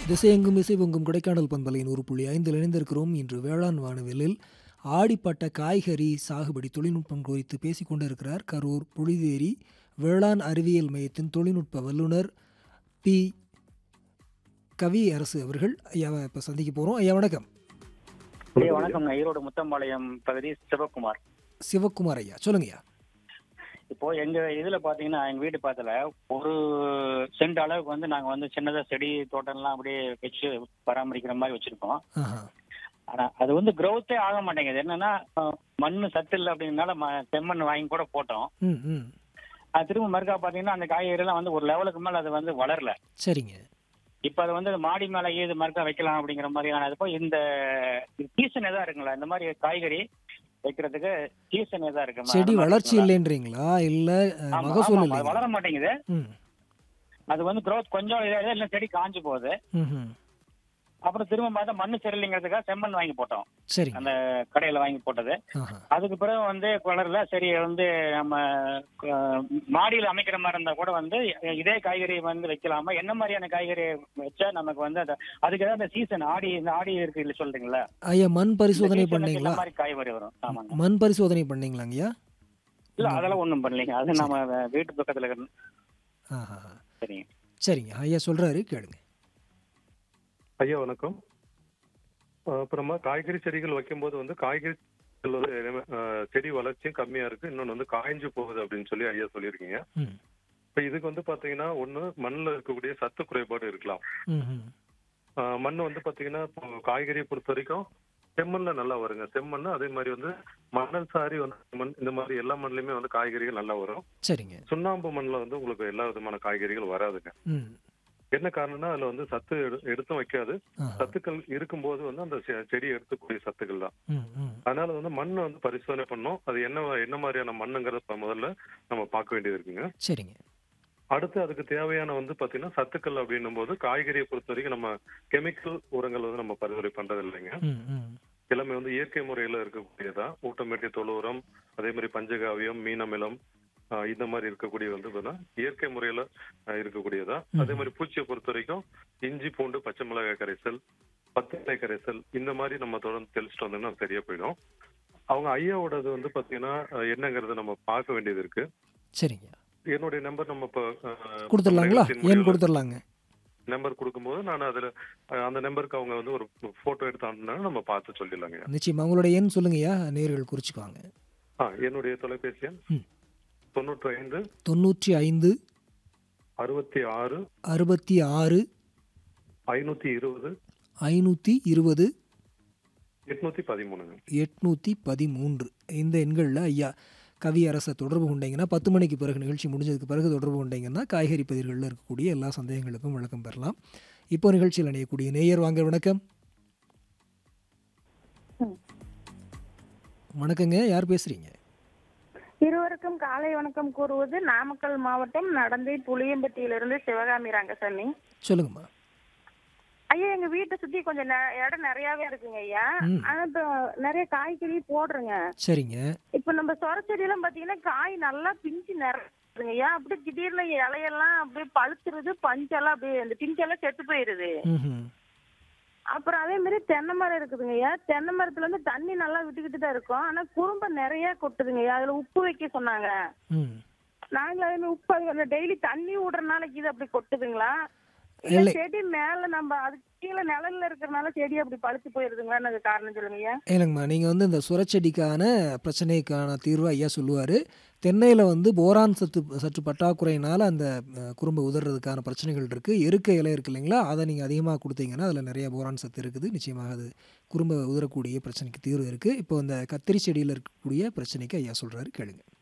திசையெங்கும் இசைவெங்கும் கொடைக்கானல் பண்பலை நூறு புள்ளி ஐந்தில் இணைந்திருக்கிறோம் இன்று வேளாண் வானவிலில் ஆடிப்பட்ட காய்கறி சாகுபடி தொழில்நுட்பம் குறித்து பேசிக் கொண்டிருக்கிறார் கரூர் புலிதேரி வேளாண் அறிவியல் மையத்தின் தொழில்நுட்ப வல்லுனர் பி கவி அரசு அவர்கள் ஐயாவை இப்போ சந்திக்க போகிறோம் ஐயா வணக்கம் ஐயா வணக்கம் நான் ஈரோடு முத்தம்பாளையம் பகுதி சிவகுமார் சிவக்குமார் ஐயா சொல்லுங்க ஐயா இப்போ எங்க இதுல பாத்தீங்கன்னா எங்க வீட்டு பக்கத்துல ஒரு சென்ட் அளவுக்கு வந்து நாங்க வந்து சின்னதா செடி தோட்டம்லாம் அப்படியே வச்சு பராமரிக்கிற மாதிரி வச்சிருக்கோம் ஆஹா ஆனா அது வந்து growth-ஏ ஆக மாட்டேங்குது என்னன்னா அஹ், மண்ணு சத்து இல்லை அப்படிங்கறனால ம- செம்மண் வாங்கி கூட போட்டோம் ம் ம் அது திரும்ப மறுக்கா பாத்தீங்கன்னா அந்த காய்கறி எல்லாம் வந்து ஒரு லெவலுக்கு மேல அது வந்து வளரல சரிங்க இப்ப அது வந்து மாடி மேல ஏது மறுக்கா வைக்கலாம் அப்படிங்கிற மாதிரியான இது போய் இந்த சீசன் எதா இருக்குங்களா இந்த மாதிரி காய்கறி வைக்கிறதுக்கு சீசன் எதா இருக்கு செடி வளர்ச்சி இல்லைன்றீங்களா இல்லை அஹ், ஆமா, மகசூல் ஆமா, அது இல்லைங்களா வளர மாட்டேங்குது ம் அது வந்து growth கொஞ்சம் இதாக இல்லை செடி காஞ்சு போகுது ம் ம் அப்புறம் திரும்ப பார்த்தா மண்ணு சரியில்லைங்கிறதுக்காக செம்மண் வாங்கி போட்டோம் சரிங்க அந்த கடையில வாங்கி போட்டது ஆஹா அதுக்கு பிறகு வந்து வளரல சரி வந்து நம்ம அஹ், மாடியில அமைக்கிற மாதிரி இருந்தா கூட வந்து இதே காய்கறி வந்து வைக்கலாமா என்ன மாதிரியான காய்கறி வச்சா நமக்கு வந்து அது அதுக்கு ஏதாவது சீசன் ஆடி இந்த ஆடி இருக்கு இல்ல சொல்றீங்களா ஐயா மண் இந்த பரிசோதனை season க்கு பண்ணீங்களா இந்த மாதிரி காய்கறி வரும் ஆமாங்க மண் பரிசோதனை பண்ணீங்களாங்க ஐயா இல்ல அதெல்லாம் ஒண்ணும் பண்ணலைங்க அது நம்ம வீட்டு பக்கத்துல இருக்கிற ஆஹா சரிங்க சரிங்க ஐயா சொல்றாரு கேளுங்க ஐயா வணக்கம் அஹ் அப்புறமா காய்கறி செடிகள் வைக்கும்போது வந்து காய்கறி செடிகள் வந்து, அஹ், செடி வளர்ச்சியும் கம்மியா இருக்கு இன்னொன்னு வந்து காய்ஞ்சு போகுது அப்படின்னு சொல்லி ஐயா சொல்லியிருக்கீங்க ம் இப்ப இதுக்கு வந்து பாத்தீங்கன்னா ஒண்ணு மண்ணுல இருக்கக்கூடிய சத்து குறைபாடு இருக்கலாம் ம் ம் அஹ் மண் வந்து பாத்தீங்கன்னா இப்போ காய்கறியை பொறுத்த வரைக்கும் செம்மண்ல நல்லா வருங்க செம்மண் அதே மாதிரி வந்து மணல் சாரி வந்து மண் இந்த மாதிரி எல்லா மண்ணுலயுமே வந்து காய்கறிகள் நல்லா வரும் சரிங்க சுண்ணாம்பு மண்ணுல வந்து உங்களுக்கு எல்லா விதமான காய்கறிகள் வராதுங்க ம் என்ன காரணம்னா அதுல வந்து சத்து எடு- எடுத்தும் வைக்காது ஆஹா சத்துக்கள் இருக்கும்போது வந்து அந்த செ- செடி எடுத்துக்கூடிய சத்துக்கள் தான் ம் ம் அதனால வந்து மண்ணை வந்து பரிசோதனை பண்ணோம் அது என்ன என்ன மாதிரியான மண்ணுங்கிறத இப்ப முதல்ல நம்ம பார்க்க வேண்டியது இருக்குங்க சரிங்க அடுத்து அதுக்கு தேவையான வந்து பாத்தீங்கன்னா சத்துக்கள் அப்படின்னும் போது காய்கறியை பொறுத்த வரைக்கும் நம்ம கெமிக்கல் உரங்கள் வந்து நம்ம பரிந்துரை பண்றது இல்லைங்க ம் ம் எல்லாமே வந்து இயற்கை முறையில இருக்கக்கூடியதா ஊட்டமேட்டிய தொழு உரம் அதே மாதிரி பஞ்சகாவியம் மீனமிலம் ஆஹ் இந்த மாதிரி இருக்கக்கூடிய வந்து பாத்தீங்கன்னா இயற்கை முறையில ஆஹ் இருக்கக்கூடியதா அதே மாதிரி பூச்சியை பொறுத்த வரைக்கும் இஞ்சி பூண்டு பச்சை மிளகாய் கரைசல் பத்திரை கரைசல் இந்த மாதிரி நம்ம தொடர்ந்து தெளிச்சுட்டு வந்தோம்னா சரியா போயிடும் அவங்க ஐயாவோடது வந்து பாத்தீங்கன்னா ஆஹ் என்னங்கறத நம்ம பார்க்க வேண்டியது இருக்கு சரிங்க என்னுடைய நம்பர் நம்ம இப்போ ஆஹ், கொடுத்துடலாங்களா நிகழ்ச்சியின் ஏன் முடிவுல கொடுத்துடலாங்க நம்பர் கொடுக்கும்போது நான் அதுல ஆஹ், அந்த நம்பருக்கு அவங்க வந்து ஒரு போட்டோ எடுத்து அனுப்புனா நம்ம பார்த்து சொல்லிடலாங்க நிச்சயமா உங்களோட எண் சொல்லுங்கய்யா நேர்கள் குறிச்சுக்குவாங்க ஆ என்னுடைய தொலைபேசி எண் ம். தொண்ணூற்றி ஐந்து தொண்ணூற்றி ஐந்து அறுபத்தி ஆறு அறுபத்தி ஆறு ஐநூத்தி இருபது ஐநூற்றி இருபது எட்நூத்தி பதிமூணுங்க எட்நூற்றி பதிமூன்று இந்த எண்களில் ஐயா கவி அரசை தொடர்பு கொண்டீங்கன்னா பத்து மணிக்கு பிறகு நிகழ்ச்சி முடிஞ்சதுக்கு பிறகு தொடர்பு கொண்டீங்கன்னா காய்கறி பயிர்களில் இருக்கக்கூடிய எல்லா சந்தேகங்களுக்கும் விளக்கம் பெறலாம் இப்போ நிகழ்ச்சியில் அணையக்கூடிய நேயர் வாங்க வணக்கம் வணக்கங்க யார் பேசுறீங்க இருவருக்கும் காலை வணக்கம் கூறுவது நாமக்கல் மாவட்டம் நடந்தை புளியம்பட்டியிலிருந்து சிவகாமி ரங்கசாமி சொல்லுங்கம்மா ஐயா எங்க வீட்டை சுத்தி கொஞ்சம் நெ- இடம் நிறையவே இருக்குங்க ஐயா ம். ஆனா இப்ப நிறைய காய்கறி போடுறேங்க சரிங்க இப்ப நம்ம சொர செடியெல்லாம் பாத்தீங்கன்னா காய் நல்லா பிஞ்சு நிறையுதுங்க ஐயா அப்படியே திடீர்னு இலையெல்லாம் அப்படியே பழுத்துருது பஞ்செல்லாம் அப்படியே அந்த பிஞ்செல்லாம் செத்து போயிருது ம் அப்புறம் அதே மாதிரி தென்னை மரம் இருக்குதுங்க ஐயா தென்னை மரத்துல இருந்து தண்ணி நல்லா விட்டுக்கிட்டு தான் இருக்கும் ஆனா குறும்ப நிறைய கொட்டுதுங்க ஐயா அதுல உப்பு வைக்க சொன்னாங்க ம் நாங்களும் அதே மாதிரி உப்பு அது டெய்லி தண்ணி விடுறதுனால இது அப்படி கொட்டுதுங்களா இல்ல இல்லை. செடி மேல நம்ம அதுக்கு கீழே நிழல்ல இருக்கிறனால செடி அப்படி பழுத்து போயிருதுங்களான்னு அது காரணம் சொல்லுங்க ஐயா இல்லைங்கம்மா நீங்கள் வந்து இந்த சுரச்செடிக்கான பிரச்சனைக்கான தீர்வு ஐயா சொல்லுவார் தென்னையில் வந்து போரான் சத்து சற்று பற்றாக்குறையினால் அந்த அஹ், குறும்பை உதறதுக்கான பிரச்சனைகள் இருக்குது எருக்க இலை இருக்கு இல்லைங்களா அதை நீங்கள் அதிகமாக கொடுத்தீங்கன்னா அதில் நிறைய போரான் சத்து இருக்குது நிச்சயமாக அது குறும்பை உதறக்கூடிய பிரச்சனைக்கு தீர்வு இருக்குது இப்போ இந்த கத்திரி செடியில் இருக்கக்கூடிய பிரச்சனைக்கு ஐயா சொல்கிறாரு கேளுங்க